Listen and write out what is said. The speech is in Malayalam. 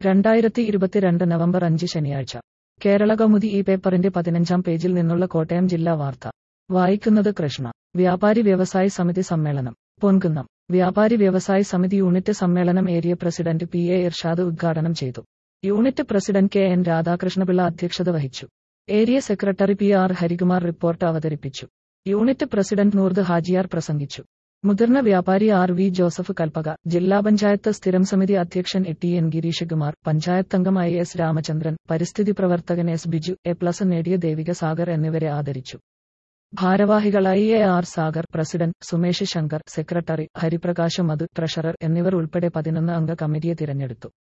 രണ്ടായിരത്തി ഇരുപത്തിരണ്ട് നവംബർ അഞ്ച് ശനിയാഴ്ച കേരള കൗമുദി ഈ പേപ്പറിന്റെ പതിനഞ്ചാം പേജിൽ നിന്നുള്ള കോട്ടയം ജില്ലാ വാർത്ത വായിക്കുന്നത് കൃഷ്ണ വ്യാപാരി വ്യവസായി സമിതി സമ്മേളനം പൊൻകുന്നം വ്യാപാരി വ്യവസായി സമിതി യൂണിറ്റ് സമ്മേളനം area president P A Irshad ഉദ്ഘാടനം ചെയ്തു unit president K N Radhakrishnapillai അധ്യക്ഷത വഹിച്ചു area secretary P R Harikumar report അവതരിപ്പിച്ചു യൂണിറ്റ് പ്രസിഡന്റ് നൂർദ് ഹാജിയാർ പ്രസംഗിച്ചു മുതിർന്ന വ്യാപാരി ആർ വി ജോസഫ് കൽപ്പക ജില്ലാ പഞ്ചായത്ത് സ്ഥിരം സമിതി അധ്യക്ഷൻ A T N Girish Kumar panchayat അംഗമായ എസ് രാമചന്ദ്രൻ പരിസ്ഥിതി പ്രവർത്തകൻ എസ് ബിജു എ പ്ലസ് നേടിയ ദേവിക സാഗർ എന്നിവരെ ആദരിച്ചു ഭാരവാഹികളായി A R Sagar president Sumesh Shankar secretary Hariprakash Madhu treasurer എന്നിവർ ഉൾപ്പെടെ പതിനൊന്ന് അംഗ കമ്മിറ്റിയെ തിരഞ്ഞെടുത്തു